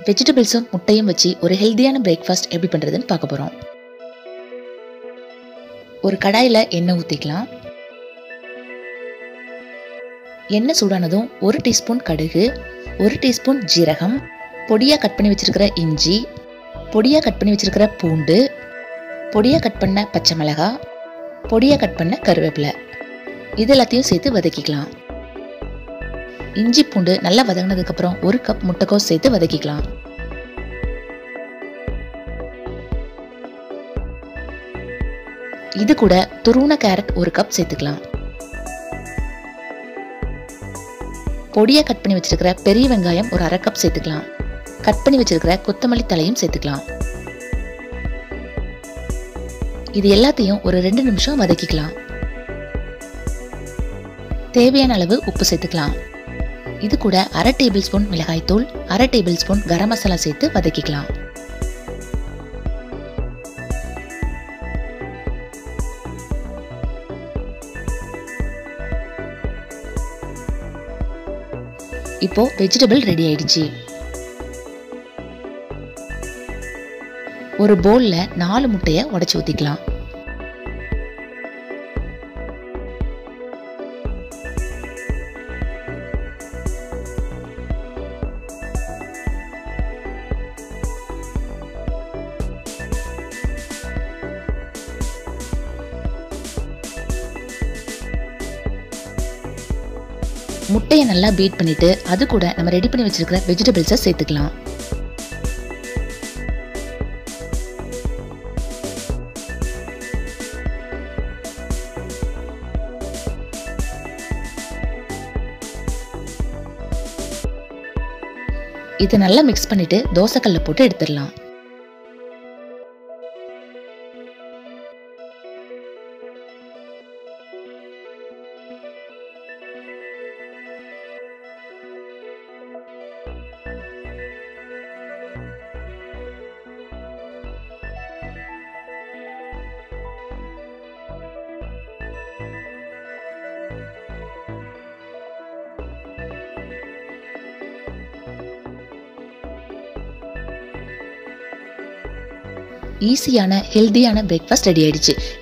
வெஜிடபிள்ஸும் முட்டையும் வச்சு ஒரு ஹெல்த்தியான பிரேக்ஃபாஸ்ட் எப்படி பண்ணுறதுன்னு பார்க்க போகிறோம் ஒரு கடாயில் எண்ணெய் ஊற்றிக்கலாம் எண்ணெய் சூடானதும் ஒரு டீஸ்பூன் கடுகு ஒரு டீஸ்பூன் ஜீரகம் பொடியாக கட் பண்ணி வச்சிருக்கிற இஞ்சி பொடியாக கட் பண்ணி வச்சிருக்கிற பூண்டு பொடியாக கட் பண்ண பச்சை மிளகாய் பொடியாக கட் பண்ண கருவேப்பிலை இது எல்லாத்தையும் சேர்த்து வதக்கிக்கலாம் இஞ்சி பூண்டு நல்லா வதங்கினதுக்கப்புறம் ஒரு கப் முட்டைக்கோஸ் சேர்த்து வதக்கிக்கலாம் இது கூட துருவன கேரட் ஒரு கப் சேர்த்துக்கலாம் பொடியாக கட் பண்ணி வச்சிருக்கிற பெரிய வெங்காயம் ஒரு அரை கப் சேர்த்துக்கலாம் கட் பண்ணி வச்சிருக்கிற கொத்தமல்லி தலையும் சேர்த்துக்கலாம் இது எல்லாத்தையும் ஒரு ரெண்டு நிமிஷம் வதக்கிக்கலாம் தேவையான அளவு உப்பு சேர்த்துக்கலாம் இது கூட அரை டேபிள் ஸ்பூன் மிளகாய்த்தூள் அரை டேபிள் ஸ்பூன் கரம் மசாலா சேர்த்து வதக்கிக்கலாம் இப்போ வெஜிடபிள் ரெடி ஆயிடுச்சு ஒரு போல்ல நாலு முட்டையை உடைச்சு ஊத்திக்கலாம் முட்டையை நல்லா பீட் பண்ணிட்டு அது கூட நம்ம ரெடி பண்ணி வச்சிருக்கிற வெஜிடபிள்ஸை சேர்த்துக்கலாம் இது நல்லா மிக்ஸ் பண்ணிட்டு தோசைக்கல்ல போட்டு எடுத்துடலாம் ஈஸியான ஹெல்த்தியான பிரேக்ஃபாஸ்ட் ரெடி ஆயிடுச்சு